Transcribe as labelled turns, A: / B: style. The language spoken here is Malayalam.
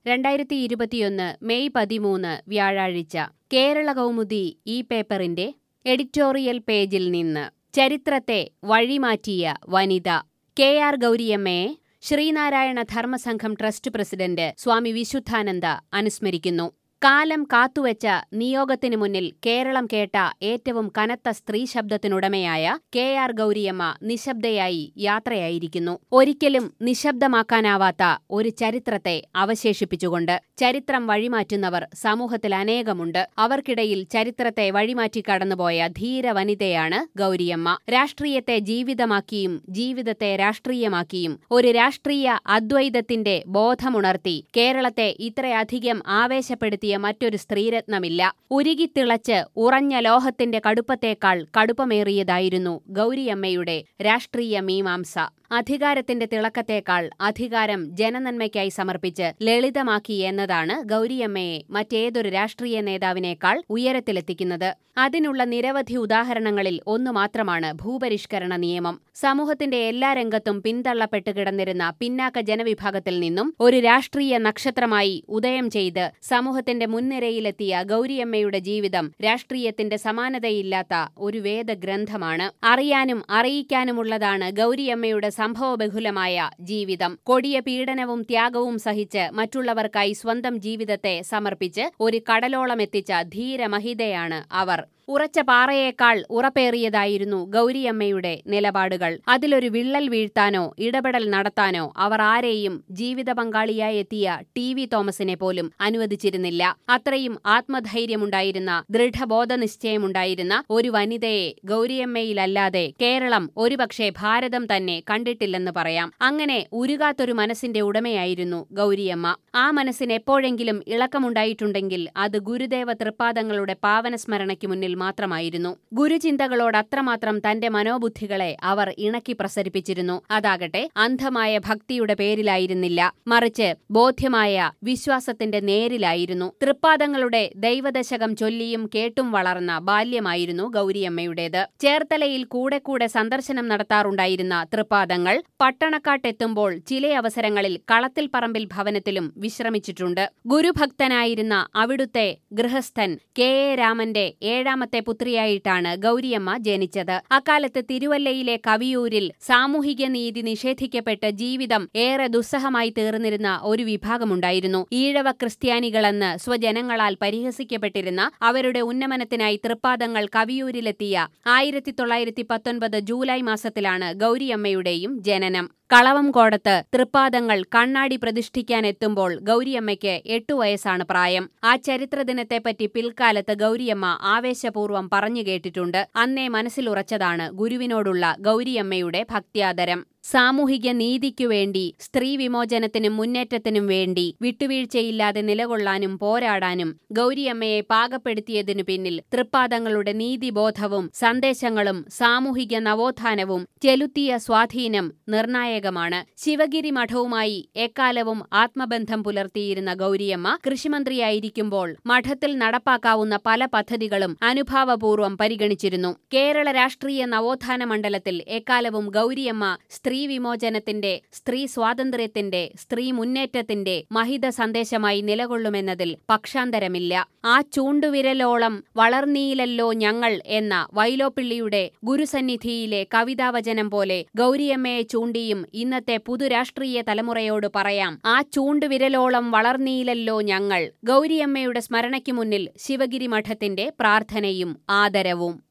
A: രണ്ടായിരത്തി ഇരുപത്തിയൊന്ന് മെയ് പതിമൂന്ന് വ്യാഴാഴ്ച കേരള കൗമുദി ഈ പേപ്പറിന്റെ എഡിറ്റോറിയൽ പേജിൽ നിന്ന് ചരിത്രത്തെ വഴിമാറ്റിയ വനിത കെ ആർ ഗൗരിയമ്മയെ ശ്രീനാരായണ ധർമ്മസംഘം ട്രസ്റ്റ് പ്രസിഡന്റ് സ്വാമി വിശുദ്ധാനന്ദ അനുസ്മരിക്കുന്നു കാലം കാത്തുവച്ച നിയോഗത്തിനു മുന്നിൽ കേരളം കേട്ട ഏറ്റവും കനത്ത സ്ത്രീ ശബ്ദത്തിനുടമയായ കെ ആർ ഗൗരിയമ്മ നിശബ്ദയായി യാത്രയായിരിക്കുന്നു ഒരിക്കലും നിശബ്ദമാക്കാനാവാത്ത ഒരു ചരിത്രത്തെ അവശേഷിപ്പിച്ചുകൊണ്ട് ചരിത്രം വഴിമാറ്റുന്നവർ സമൂഹത്തിൽ അനേകമുണ്ട് അവർക്കിടയിൽ ചരിത്രത്തെ വഴിമാറ്റി കടന്നുപോയ ധീര വനിതയാണ് ഗൗരിയമ്മ രാഷ്ട്രീയത്തെ ജീവിതമാക്കിയും ജീവിതത്തെ രാഷ്ട്രീയമാക്കിയും ഒരു രാഷ്ട്രീയ അദ്വൈതത്തിന്റെ ബോധമുണർത്തി കേരളത്തെ ഇത്രയധികം ആവേശപ്പെടുത്തിയ മറ്റൊരു സ്ത്രീരത്നമില്ല ഉരുകിത്തിളച്ച് ഉറഞ്ഞ ലോഹത്തിന്റെ കടുപ്പത്തേക്കാൾ കടുപ്പമേറിയതായിരുന്നു ഗൗരിയമ്മയുടെ രാഷ്ട്രീയ മീമാംസ അധികാരത്തിന്റെ തിളക്കത്തേക്കാൾ അധികാരം ജനനന്മയ്ക്കായി സമർപ്പിച്ച് ലളിതമാക്കി എന്നതാണ് ഗൗരിയമ്മയെ മറ്റേതൊരു രാഷ്ട്രീയ നേതാവിനേക്കാൾ ഉയരത്തിലെത്തിക്കുന്നത് അതിനുള്ള നിരവധി ഉദാഹരണങ്ങളിൽ ഒന്നു മാത്രമാണ് ഭൂപരിഷ്കരണ നിയമം സമൂഹത്തിന്റെ എല്ലാ രംഗത്തും പിന്തള്ളപ്പെട്ട് കിടന്നിരുന്ന പിന്നാക്ക ജനവിഭാഗത്തിൽ നിന്നും ഒരു രാഷ്ട്രീയ നക്ഷത്രമായി ഉദയം ചെയ്ത് സമൂഹത്തിന്റെ മുൻനിരയിലെത്തിയ ഗൗരിയമ്മയുടെ ജീവിതം രാഷ്ട്രീയത്തിന്റെ സമാനതയില്ലാത്ത ഒരു വേദഗ്രന്ഥമാണ് അറിയാനും അറിയിക്കാനുമുള്ളതാണ് ഗൗരിയമ്മയുടെ സംഭവബഹുലമായ ജീവിതം കൊടിയ പീഡനവും ത്യാഗവും സഹിച്ച് മറ്റുള്ളവർക്കായി സ്വന്തം ജീവിതത്തെ സമർപ്പിച്ച് ഒരു കടലോളമെത്തിച്ച ധീരമഹിതയാണ് അവർ ഉറച്ച പാറയേക്കാൾ ഉറപ്പേറിയതായിരുന്നു ഗൗരിയമ്മയുടെ നിലപാടുകൾ അതിലൊരു വിള്ളൽ വീഴ്ത്താനോ ഇടപെടൽ നടത്താനോ അവർ ആരെയും ജീവിത പങ്കാളിയായി എത്തിയ ടി വി തോമസിനെ പോലും അനുവദിച്ചിരുന്നില്ല അത്രയും ആത്മധൈര്യമുണ്ടായിരുന്ന ദൃഢബോധനിശ്ചയമുണ്ടായിരുന്ന ഒരു വനിതയെ ഗൗരിയമ്മയിലല്ലാതെ കേരളം ഒരുപക്ഷെ ഭാരതം തന്നെ കണ്ടിട്ടില്ലെന്ന് പറയാം അങ്ങനെ ഉരുകാത്തൊരു മനസ്സിന്റെ ഉടമയായിരുന്നു ഗൗരിയമ്മ ആ മനസ്സിന് എപ്പോഴെങ്കിലും ഇളക്കമുണ്ടായിട്ടുണ്ടെങ്കിൽ അത് ഗുരുദേവ തൃപ്പാദങ്ങളുടെ പാവനസ്മരണയ്ക്ക് മുന്നിൽ മാത്രമായിരുന്നു ഗുരുചിന്തകളോട് അത്രമാത്രം തന്റെ മനോബുദ്ധികളെ അവർ ഇണക്കി പ്രസരിപ്പിച്ചിരുന്നു അതാകട്ടെ അന്ധമായ ഭക്തിയുടെ പേരിലായിരുന്നില്ല മറിച്ച് ബോധ്യമായ വിശ്വാസത്തിന്റെ നേരിലായിരുന്നു തൃപ്പാദങ്ങളുടെ ദൈവദശകം ചൊല്ലിയും കേട്ടും വളർന്ന ബാല്യമായിരുന്നു ഗൗരിയമ്മയുടേത് ചേർത്തലയിൽ കൂടെ കൂടെ സന്ദർശനം നടത്താറുണ്ടായിരുന്ന തൃപ്പാദങ്ങൾ പട്ടണക്കാട്ടെത്തുമ്പോൾ ചില അവസരങ്ങളിൽ കളത്തിൽ പറമ്പിൽ ഭവനത്തിലും വിശ്രമിച്ചിട്ടുണ്ട് ഗുരുഭക്തനായിരുന്ന അവിടുത്തെ ഗൃഹസ്ഥൻ കെ എ രാമന്റെ ഏഴാമത്തെ പുത്രിയായിട്ടാണ് ഗൗരിയമ്മ ജനിച്ചത് അക്കാലത്ത് തിരുവല്ലയിലെ കവിയൂരിൽ സാമൂഹിക നീതി നിഷേധിക്കപ്പെട്ട് ജീവിതം ഏറെ ദുസ്സഹമായി തീർന്നിരുന്ന ഒരു വിഭാഗമുണ്ടായിരുന്നു ഈഴവ ക്രിസ്ത്യാനികളെന്ന് സ്വജനങ്ങളാൽ പരിഹസിക്കപ്പെട്ടിരുന്ന അവരുടെ ഉന്നമനത്തിനായി തൃപ്പാദങ്ങൾ കവിയൂരിലെത്തിയ ആയിരത്തി തൊള്ളായിരത്തി പത്തൊൻപത് ജൂലൈ മാസത്തിലാണ് ഗൗരിയമ്മയുടെയും ജനനം കളവംകോടത്ത് തൃപ്പാദങ്ങൾ കണ്ണാടി പ്രതിഷ്ഠിക്കാനെത്തുമ്പോൾ ഗൗരിയമ്മയ്ക്ക് എട്ടു വയസ്സാണ് പ്രായം ആ ചരിത്ര ദിനത്തെപ്പറ്റി പിൽക്കാലത്ത് ഗൗരിയമ്മ ആവേശപൂർവ്വം പറഞ്ഞു കേട്ടിട്ടുണ്ട് അന്നേ മനസ്സിലുറച്ചതാണ് ഗുരുവിനോടുള്ള ഗൗരിയമ്മയുടെ ഭക്ത്യാദരം സാമൂഹിക നീതിക്കു വേണ്ടി സ്ത്രീ വിമോചനത്തിനും മുന്നേറ്റത്തിനും വേണ്ടി വിട്ടുവീഴ്ചയില്ലാതെ നിലകൊള്ളാനും പോരാടാനും ഗൗരിയമ്മയെ പാകപ്പെടുത്തിയതിനു പിന്നിൽ തൃപ്പാദങ്ങളുടെ നീതിബോധവും സന്ദേശങ്ങളും സാമൂഹിക നവോത്ഥാനവും ചെലുത്തിയ സ്വാധീനം നിർണായകമാണ് ശിവഗിരി മഠവുമായി എക്കാലവും ആത്മബന്ധം പുലർത്തിയിരുന്ന ഗൗരിയമ്മ കൃഷിമന്ത്രിയായിരിക്കുമ്പോൾ മഠത്തിൽ നടപ്പാക്കാവുന്ന പല പദ്ധതികളും അനുഭാവപൂർവ്വം പരിഗണിച്ചിരുന്നു കേരള രാഷ്ട്രീയ നവോത്ഥാന മണ്ഡലത്തിൽ എക്കാലവും ഗൗരിയമ്മ സ്ത്രീ വിമോചനത്തിന്റെ സ്ത്രീ സ്വാതന്ത്ര്യത്തിന്റെ സ്ത്രീ മുന്നേറ്റത്തിന്റെ മഹിത സന്ദേശമായി നിലകൊള്ളുമെന്നതിൽ പക്ഷാന്തരമില്ല ആ ചൂണ്ടുവിരലോളം വളർന്നീലല്ലോ ഞങ്ങൾ എന്ന വൈലോപ്പിള്ളിയുടെ ഗുരുസന്നിധിയിലെ കവിതാവചനം പോലെ ഗൗരിയമ്മയെ ചൂണ്ടിയും ഇന്നത്തെ പുതുരാഷ്ട്രീയ തലമുറയോട് പറയാം ആ ചൂണ്ടുവിരലോളം വളർന്നീലല്ലോ ഞങ്ങൾ ഗൗരിയമ്മയുടെ സ്മരണയ്ക്കു മുന്നിൽ ശിവഗിരി മഠത്തിന്റെ പ്രാർത്ഥനയും ആദരവും